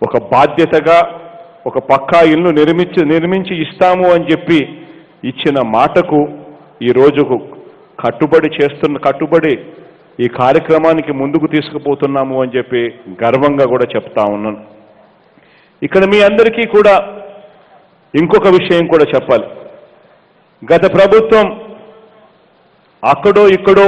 ఒక బాధ్యతగా ఒక పక్కా ఇల్లు నిర్మించి నిర్మించి ఇస్తాము అని చెప్పి ఇచ్చిన మాటకు ఈ రోజుకు కట్టుబడి చేస్తున్న కట్టుబడి ఈ కార్యక్రమానికి ముందుకు తీసుకుపోతున్నాము అని చెప్పి గర్వంగా కూడా చెప్తా ఉన్నాను ఇక్కడ మీ అందరికీ కూడా ఇంకొక విషయం కూడా చెప్పాలి గత ప్రభుత్వం అక్కడో ఇక్కడో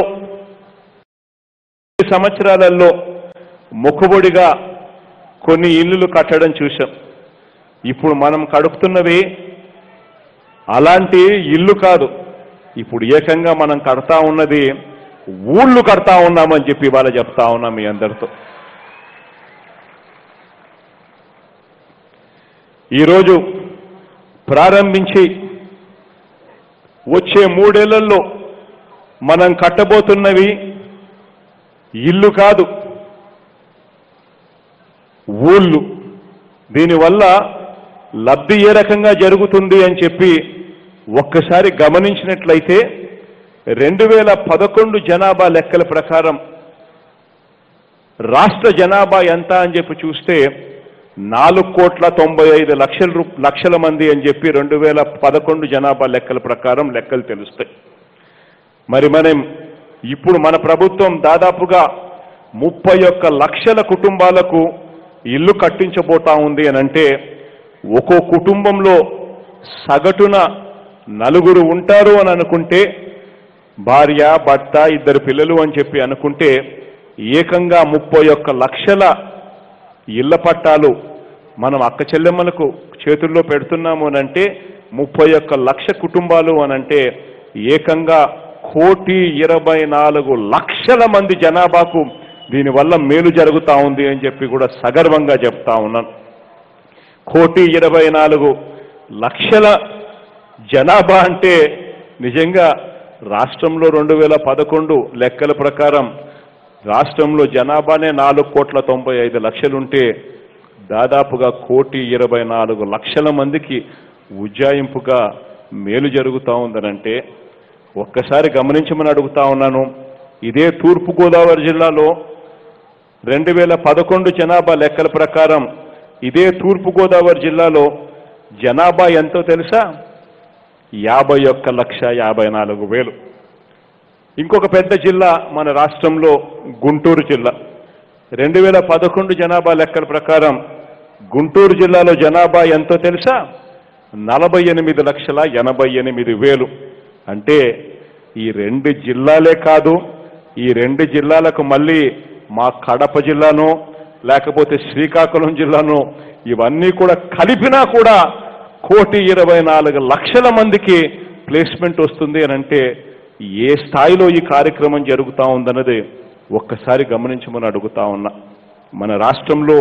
ఈ సంవత్సరాలలో మొక్కుబడిగా కొన్ని ఇల్లులు కట్టడం చూశాం ఇప్పుడు మనం కడుపుతున్నవి అలాంటి ఇల్లు కాదు ఇప్పుడు ఏకంగా మనం కడతా ఉన్నది ఊళ్ళు కడతా ఉన్నామని చెప్పి ఇవాళ చెప్తా ఉన్నాం మీ అందరితో ఈరోజు ప్రారంభించి వచ్చే మూడేళ్లలో మనం కట్టబోతున్నవి ఇల్లు కాదు ఊళ్ళు దీనివల్ల లబ్ధి ఏ రకంగా జరుగుతుంది అని చెప్పి ఒక్కసారి గమనించినట్లయితే రెండు వేల పదకొండు జనాభా లెక్కల ప్రకారం రాష్ట్ర జనాభా ఎంత అని చెప్పి చూస్తే నాలుగు కోట్ల తొంభై ఐదు లక్షల రూ లక్షల మంది అని చెప్పి రెండు వేల పదకొండు జనాభా లెక్కల ప్రకారం లెక్కలు తెలుస్తాయి మరి మనం ఇప్పుడు మన ప్రభుత్వం దాదాపుగా ముప్పై ఒక్క లక్షల కుటుంబాలకు ఇల్లు కట్టించబోతా ఉంది అని అంటే ఒక్కో కుటుంబంలో సగటున నలుగురు ఉంటారు అని అనుకుంటే భార్య భర్త ఇద్దరు పిల్లలు అని చెప్పి అనుకుంటే ఏకంగా ముప్పై ఒక్క లక్షల ఇళ్ల పట్టాలు మనం అక్క చెల్లెమ్మలకు చేతుల్లో పెడుతున్నాము అని అంటే ముప్పై ఒక్క లక్ష కుటుంబాలు అని అంటే ఏకంగా కోటి ఇరవై నాలుగు లక్షల మంది జనాభాకు దీనివల్ల మేలు జరుగుతా ఉంది అని చెప్పి కూడా సగర్వంగా చెప్తా ఉన్నాను కోటి ఇరవై నాలుగు లక్షల జనాభా అంటే నిజంగా రాష్ట్రంలో రెండు వేల పదకొండు లెక్కల ప్రకారం రాష్ట్రంలో జనాభానే నాలుగు కోట్ల తొంభై ఐదు లక్షలుంటే దాదాపుగా కోటి ఇరవై నాలుగు లక్షల మందికి ఉజ్జాయింపుగా మేలు జరుగుతూ ఉందనంటే ఒక్కసారి గమనించమని అడుగుతా ఉన్నాను ఇదే తూర్పుగోదావరి జిల్లాలో రెండు వేల పదకొండు జనాభా లెక్కల ప్రకారం ఇదే తూర్పుగోదావరి జిల్లాలో జనాభా ఎంతో తెలుసా యాభై ఒక్క లక్ష యాభై నాలుగు వేలు ఇంకొక పెద్ద జిల్లా మన రాష్ట్రంలో గుంటూరు జిల్లా రెండు వేల పదకొండు జనాభా లెక్కల ప్రకారం గుంటూరు జిల్లాలో జనాభా ఎంతో తెలుసా నలభై ఎనిమిది లక్షల ఎనభై ఎనిమిది వేలు అంటే ఈ రెండు జిల్లాలే కాదు ఈ రెండు జిల్లాలకు మళ్ళీ మా కడప జిల్లానో లేకపోతే శ్రీకాకుళం జిల్లానో ఇవన్నీ కూడా కలిపినా కూడా కోటి ఇరవై నాలుగు లక్షల మందికి ప్లేస్మెంట్ వస్తుంది అని అంటే ఏ స్థాయిలో ఈ కార్యక్రమం జరుగుతూ ఉందన్నది ఒక్కసారి గమనించమని అడుగుతా ఉన్నా మన రాష్ట్రంలో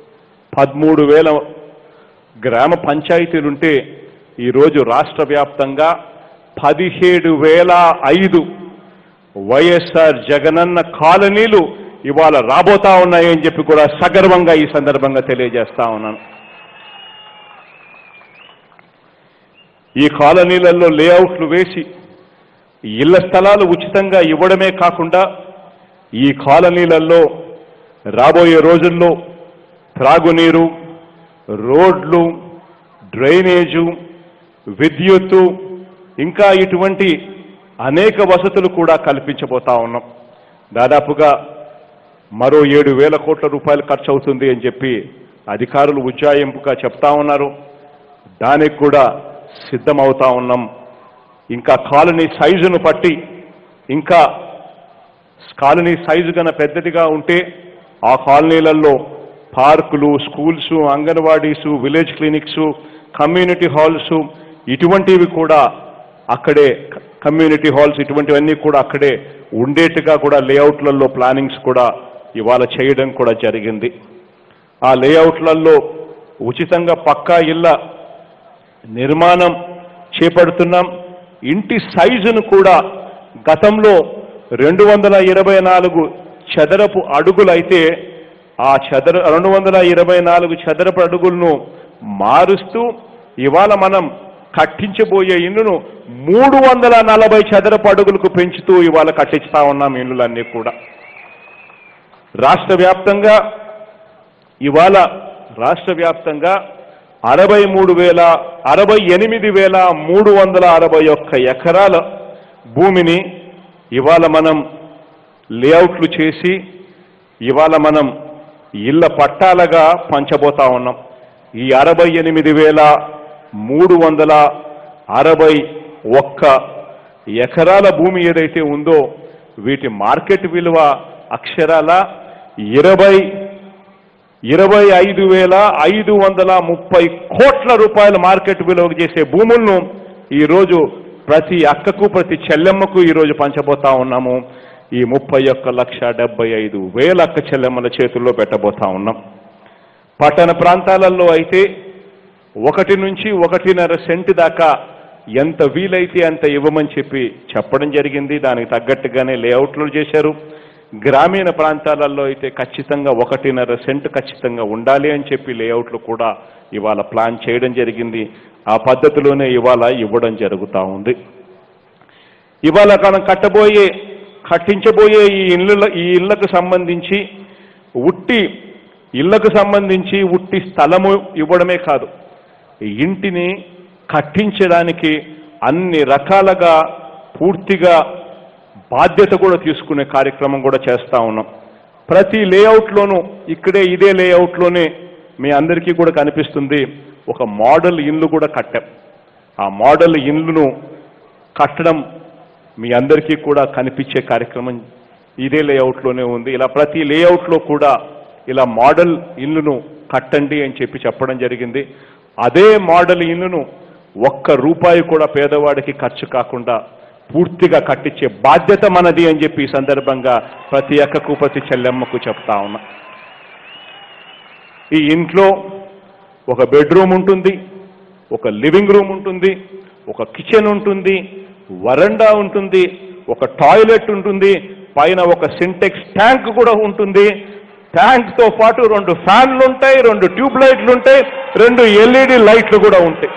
పదమూడు వేల గ్రామ పంచాయతీలుంటే ఈరోజు రాష్ట్ర వ్యాప్తంగా పదిహేడు వేల ఐదు వైఎస్ఆర్ జగనన్న కాలనీలు ఇవాళ రాబోతా ఉన్నాయని చెప్పి కూడా సగర్వంగా ఈ సందర్భంగా తెలియజేస్తా ఉన్నాను ఈ కాలనీలలో లేఅవుట్లు వేసి ఇళ్ల స్థలాలు ఉచితంగా ఇవ్వడమే కాకుండా ఈ కాలనీలలో రాబోయే రోజుల్లో త్రాగునీరు రోడ్లు డ్రైనేజు విద్యుత్తు ఇంకా ఇటువంటి అనేక వసతులు కూడా కల్పించబోతా ఉన్నాం దాదాపుగా మరో ఏడు వేల కోట్ల రూపాయలు ఖర్చు అవుతుంది అని చెప్పి అధికారులు ఉజ్జాయింపుగా చెప్తా ఉన్నారు దానికి కూడా సిద్ధమవుతా ఉన్నాం ఇంకా కాలనీ సైజును బట్టి ఇంకా కాలనీ సైజు కన్నా పెద్దదిగా ఉంటే ఆ కాలనీలలో పార్కులు స్కూల్స్ అంగన్వాడీసు విలేజ్ క్లినిక్స్ కమ్యూనిటీ హాల్స్ ఇటువంటివి కూడా అక్కడే కమ్యూనిటీ హాల్స్ ఇటువంటివన్నీ కూడా అక్కడే ఉండేట్టుగా కూడా లేఅవుట్లలో ప్లానింగ్స్ కూడా ఇవాళ చేయడం కూడా జరిగింది ఆ లేఅవుట్లలో ఉచితంగా పక్కా ఇళ్ళ నిర్మాణం చేపడుతున్నాం ఇంటి సైజును కూడా గతంలో రెండు వందల ఇరవై నాలుగు చదరపు అడుగులైతే ఆ చదర రెండు వందల ఇరవై నాలుగు చదరపు అడుగులను మారుస్తూ ఇవాళ మనం కట్టించబోయే ఇల్లును మూడు వందల నలభై చదరపు అడుగులకు పెంచుతూ ఇవాళ కట్టిస్తా ఉన్నాం ఇల్లులన్నీ కూడా రాష్ట్ర వ్యాప్తంగా ఇవాళ రాష్ట్ర వ్యాప్తంగా అరవై మూడు వేల అరవై ఎనిమిది వేల మూడు వందల అరవై ఒక్క ఎకరాల భూమిని ఇవాళ మనం లేఅవుట్లు చేసి ఇవాళ మనం ఇళ్ల పట్టాలుగా పంచబోతా ఉన్నాం ఈ అరవై ఎనిమిది వేల మూడు వందల అరవై ఒక్క ఎకరాల భూమి ఏదైతే ఉందో వీటి మార్కెట్ విలువ అక్షరాల ఇరవై ఇరవై ఐదు వేల ఐదు వందల ముప్పై కోట్ల రూపాయల మార్కెట్ విలువ చేసే భూములను ఈరోజు ప్రతి అక్కకు ప్రతి చెల్లెమ్మకు ఈరోజు పంచబోతా ఉన్నాము ఈ ముప్పై ఒక్క లక్ష డెబ్బై ఐదు వేల అక్క చెల్లెమ్మల చేతుల్లో పెట్టబోతా ఉన్నాం పట్టణ ప్రాంతాలలో అయితే ఒకటి నుంచి ఒకటిన్నర సెంటు దాకా ఎంత వీలైతే అంత ఇవ్వమని చెప్పి చెప్పడం జరిగింది దానికి తగ్గట్టుగానే లేఅవుట్లు చేశారు గ్రామీణ ప్రాంతాలలో అయితే ఖచ్చితంగా ఒకటిన్నర సెంటు ఖచ్చితంగా ఉండాలి అని చెప్పి లేఅవుట్లు కూడా ఇవాళ ప్లాన్ చేయడం జరిగింది ఆ పద్ధతిలోనే ఇవాళ ఇవ్వడం జరుగుతూ ఉంది ఇవాళ మనం కట్టబోయే కట్టించబోయే ఈ ఇళ్ళ ఈ ఇళ్లకు సంబంధించి ఉట్టి ఇళ్లకు సంబంధించి ఉట్టి స్థలము ఇవ్వడమే కాదు ఇంటిని కట్టించడానికి అన్ని రకాలుగా పూర్తిగా బాధ్యత కూడా తీసుకునే కార్యక్రమం కూడా చేస్తా ఉన్నాం ప్రతి లేఅవుట్లోనూ ఇక్కడే ఇదే లేఅవుట్లోనే మీ అందరికీ కూడా కనిపిస్తుంది ఒక మోడల్ ఇల్లు కూడా కట్టాం ఆ మోడల్ ఇల్లును కట్టడం మీ అందరికీ కూడా కనిపించే కార్యక్రమం ఇదే లేఅవుట్లోనే ఉంది ఇలా ప్రతి లేఅవుట్లో కూడా ఇలా మోడల్ ఇల్లును కట్టండి అని చెప్పి చెప్పడం జరిగింది అదే మోడల్ ఇల్లును ఒక్క రూపాయి కూడా పేదవాడికి ఖర్చు కాకుండా పూర్తిగా కట్టించే బాధ్యత మనది అని చెప్పి ఈ సందర్భంగా ప్రతి అక్కకు ప్రతి చెల్లెమ్మకు చెప్తా ఉన్నా ఈ ఇంట్లో ఒక బెడ్రూమ్ ఉంటుంది ఒక లివింగ్ రూమ్ ఉంటుంది ఒక కిచెన్ ఉంటుంది వరండా ఉంటుంది ఒక టాయిలెట్ ఉంటుంది పైన ఒక సింటెక్స్ ట్యాంక్ కూడా ఉంటుంది ట్యాంక్ తో పాటు రెండు ఫ్యాన్లు ఉంటాయి రెండు ట్యూబ్ లైట్లు ఉంటాయి రెండు ఎల్ఈడి లైట్లు కూడా ఉంటాయి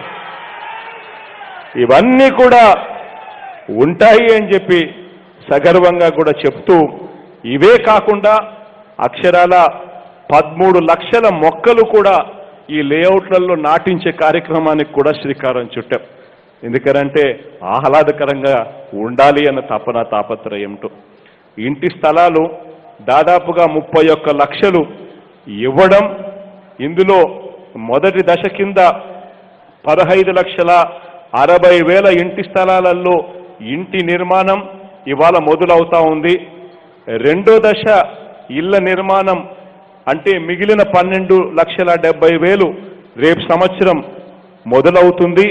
ఇవన్నీ కూడా ఉంటాయి అని చెప్పి సగర్వంగా కూడా చెప్తూ ఇవే కాకుండా అక్షరాల పదమూడు లక్షల మొక్కలు కూడా ఈ లేఅవుట్లలో నాటించే కార్యక్రమానికి కూడా శ్రీకారం చుట్టాం ఎందుకనంటే ఆహ్లాదకరంగా ఉండాలి అన్న తపన తాపత్రయంతో ఇంటి స్థలాలు దాదాపుగా ముప్పై ఒక్క లక్షలు ఇవ్వడం ఇందులో మొదటి దశ కింద పదహైదు లక్షల అరవై వేల ఇంటి స్థలాలలో ఇంటి నిర్మాణం ఇవాళ మొదలవుతా ఉంది రెండో దశ ఇళ్ల నిర్మాణం అంటే మిగిలిన పన్నెండు లక్షల డెబ్బై వేలు రేపు సంవత్సరం మొదలవుతుంది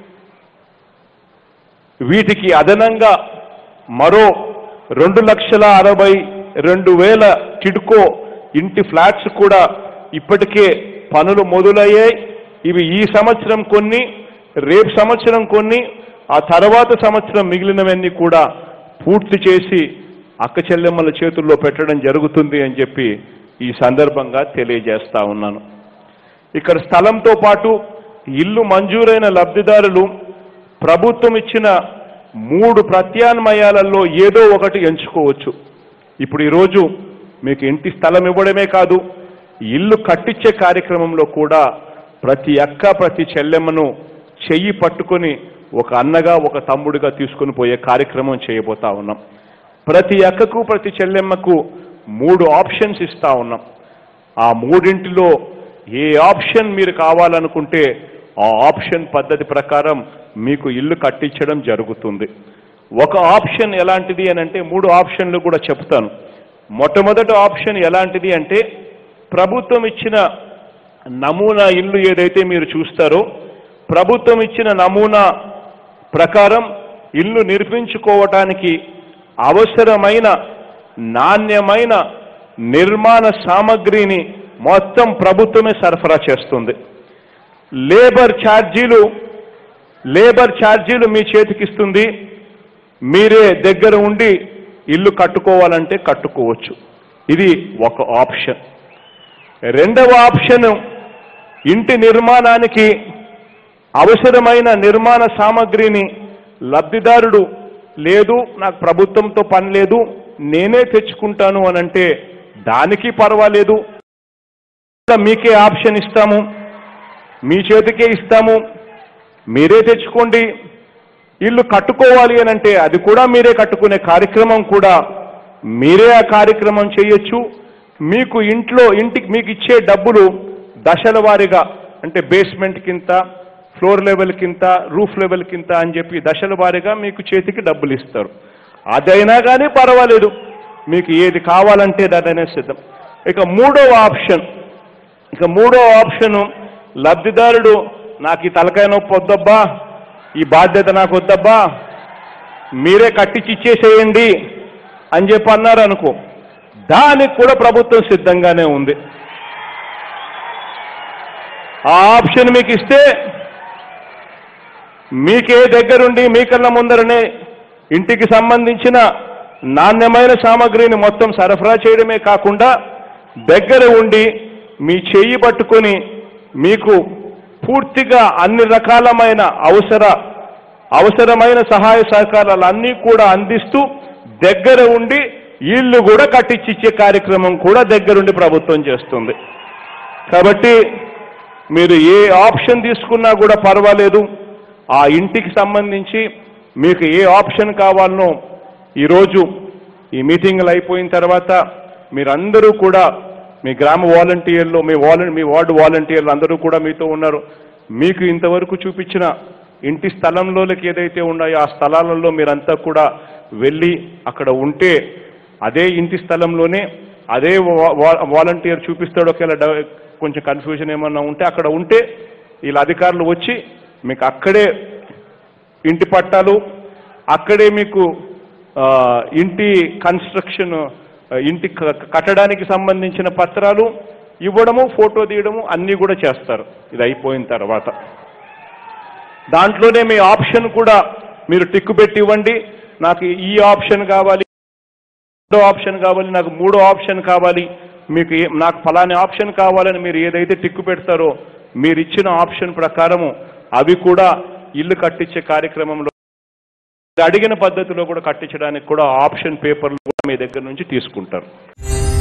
వీటికి అదనంగా మరో రెండు లక్షల అరవై రెండు వేల టిడ్కో ఇంటి ఫ్లాట్స్ కూడా ఇప్పటికే పనులు మొదలయ్యాయి ఇవి ఈ సంవత్సరం కొన్ని రేపు సంవత్సరం కొన్ని ఆ తర్వాత సంవత్సరం మిగిలినవన్నీ కూడా పూర్తి చేసి అక్క చెల్లెమ్మల చేతుల్లో పెట్టడం జరుగుతుంది అని చెప్పి ఈ సందర్భంగా తెలియజేస్తా ఉన్నాను ఇక్కడ స్థలంతో పాటు ఇల్లు మంజూరైన లబ్ధిదారులు ప్రభుత్వం ఇచ్చిన మూడు ప్రత్యామ్నాయాలలో ఏదో ఒకటి ఎంచుకోవచ్చు ఇప్పుడు ఈరోజు మీకు ఇంటి స్థలం ఇవ్వడమే కాదు ఇల్లు కట్టించే కార్యక్రమంలో కూడా ప్రతి అక్క ప్రతి చెల్లెమ్మను చెయ్యి పట్టుకొని ఒక అన్నగా ఒక తమ్ముడిగా తీసుకొని పోయే కార్యక్రమం చేయబోతా ఉన్నాం ప్రతి అక్కకు ప్రతి చెల్లెమ్మకు మూడు ఆప్షన్స్ ఇస్తా ఉన్నాం ఆ మూడింటిలో ఏ ఆప్షన్ మీరు కావాలనుకుంటే ఆ ఆప్షన్ పద్ధతి ప్రకారం మీకు ఇల్లు కట్టించడం జరుగుతుంది ఒక ఆప్షన్ ఎలాంటిది అని అంటే మూడు ఆప్షన్లు కూడా చెప్తాను మొట్టమొదటి ఆప్షన్ ఎలాంటిది అంటే ప్రభుత్వం ఇచ్చిన నమూనా ఇల్లు ఏదైతే మీరు చూస్తారో ప్రభుత్వం ఇచ్చిన నమూనా ప్రకారం ఇల్లు నిర్మించుకోవటానికి అవసరమైన నాణ్యమైన నిర్మాణ సామగ్రిని మొత్తం ప్రభుత్వమే సరఫరా చేస్తుంది లేబర్ ఛార్జీలు లేబర్ ఛార్జీలు మీ చేతికిస్తుంది మీరే దగ్గర ఉండి ఇల్లు కట్టుకోవాలంటే కట్టుకోవచ్చు ఇది ఒక ఆప్షన్ రెండవ ఆప్షన్ ఇంటి నిర్మాణానికి అవసరమైన నిర్మాణ సామగ్రిని లబ్ధిదారుడు లేదు నాకు ప్రభుత్వంతో పని లేదు నేనే తెచ్చుకుంటాను అనంటే దానికి పర్వాలేదు కూడా మీకే ఆప్షన్ ఇస్తాము మీ చేతికే ఇస్తాము మీరే తెచ్చుకోండి ఇల్లు కట్టుకోవాలి అని అంటే అది కూడా మీరే కట్టుకునే కార్యక్రమం కూడా మీరే ఆ కార్యక్రమం చేయొచ్చు మీకు ఇంట్లో ఇంటికి మీకు ఇచ్చే డబ్బులు దశల వారీగా అంటే బేస్మెంట్ కింత ఫ్లోర్ లెవెల్ కింత రూఫ్ లెవెల్ కింత అని చెప్పి దశల వారీగా మీకు చేతికి డబ్బులు ఇస్తారు అదైనా కానీ పర్వాలేదు మీకు ఏది కావాలంటే దాదైనా సిద్ధం ఇక మూడవ ఆప్షన్ ఇక మూడో ఆప్షను లబ్ధిదారుడు నాకు ఈ తలకాయ నొప్పి వద్దబ్బా ఈ బాధ్యత నాకు వద్దబ్బా మీరే కట్టించి ఇచ్చేసేయండి అని చెప్పి అన్నారు అనుకో దానికి కూడా ప్రభుత్వం సిద్ధంగానే ఉంది ఆ ఆప్షన్ మీకు ఇస్తే మీకే దగ్గరుండి మీకన్నా ముందరనే ఇంటికి సంబంధించిన నాణ్యమైన సామాగ్రిని మొత్తం సరఫరా చేయడమే కాకుండా దగ్గర ఉండి మీ చెయ్యి పట్టుకొని మీకు పూర్తిగా అన్ని రకాలమైన అవసర అవసరమైన సహాయ సహకారాలు అన్నీ కూడా అందిస్తూ దగ్గర ఉండి ఇల్లు కూడా కట్టించిచ్చే కార్యక్రమం కూడా దగ్గరుండి ప్రభుత్వం చేస్తుంది కాబట్టి మీరు ఏ ఆప్షన్ తీసుకున్నా కూడా పర్వాలేదు ఆ ఇంటికి సంబంధించి మీకు ఏ ఆప్షన్ కావాలనో ఈరోజు ఈ మీటింగ్లు అయిపోయిన తర్వాత మీరందరూ కూడా మీ గ్రామ వాలంటీర్లు మీ వాలం మీ వార్డు వాలంటీర్లు అందరూ కూడా మీతో ఉన్నారు మీకు ఇంతవరకు చూపించిన ఇంటి స్థలంలోకి ఏదైతే ఉన్నాయో ఆ స్థలాలలో మీరంతా కూడా వెళ్ళి అక్కడ ఉంటే అదే ఇంటి స్థలంలోనే అదే వా- వా- వాలంటీర్ చూపిస్తాడు ఒకవేళ డ- కొంచెం కన్ఫ్యూజన్ ఏమన్నా ఉంటే అక్కడ ఉంటే వీళ్ళ అధికారులు వచ్చి మీకు అక్కడే ఇంటి పట్టాలు అక్కడే మీకు ఆ, ఇంటి కన్స్ట్రక్షన్ ఆ, ఇంటి క- కట్టడానికి సంబంధించిన పత్రాలు ఇవ్వడము ఫోటో తీయడము అన్నీ కూడా చేస్తారు ఇది అయిపోయిన తర్వాత దాంట్లోనే మీ ఆప్షన్ కూడా మీరు టిక్కు పెట్టి ఇవ్వండి నాకు ఈ ఆప్షన్ కావాలి రెండో ఆప్షన్ కావాలి నాకు మూడో ఆప్షన్ కావాలి మీకు ఏ- నాకు ఫలాని ఆప్షన్ కావాలని మీరు ఏదైతే టిక్కు పెడతారో మీరు ఇచ్చిన ఆప్షన్ ప్రకారము అవి కూడా ఇల్లు కట్టించే కార్యక్రమంలో అడిగిన పద్ధతిలో కూడా కట్టించడానికి కూడా ఆప్షన్ పేపర్లు కూడా మీ దగ్గర నుంచి తీసుకుంటారు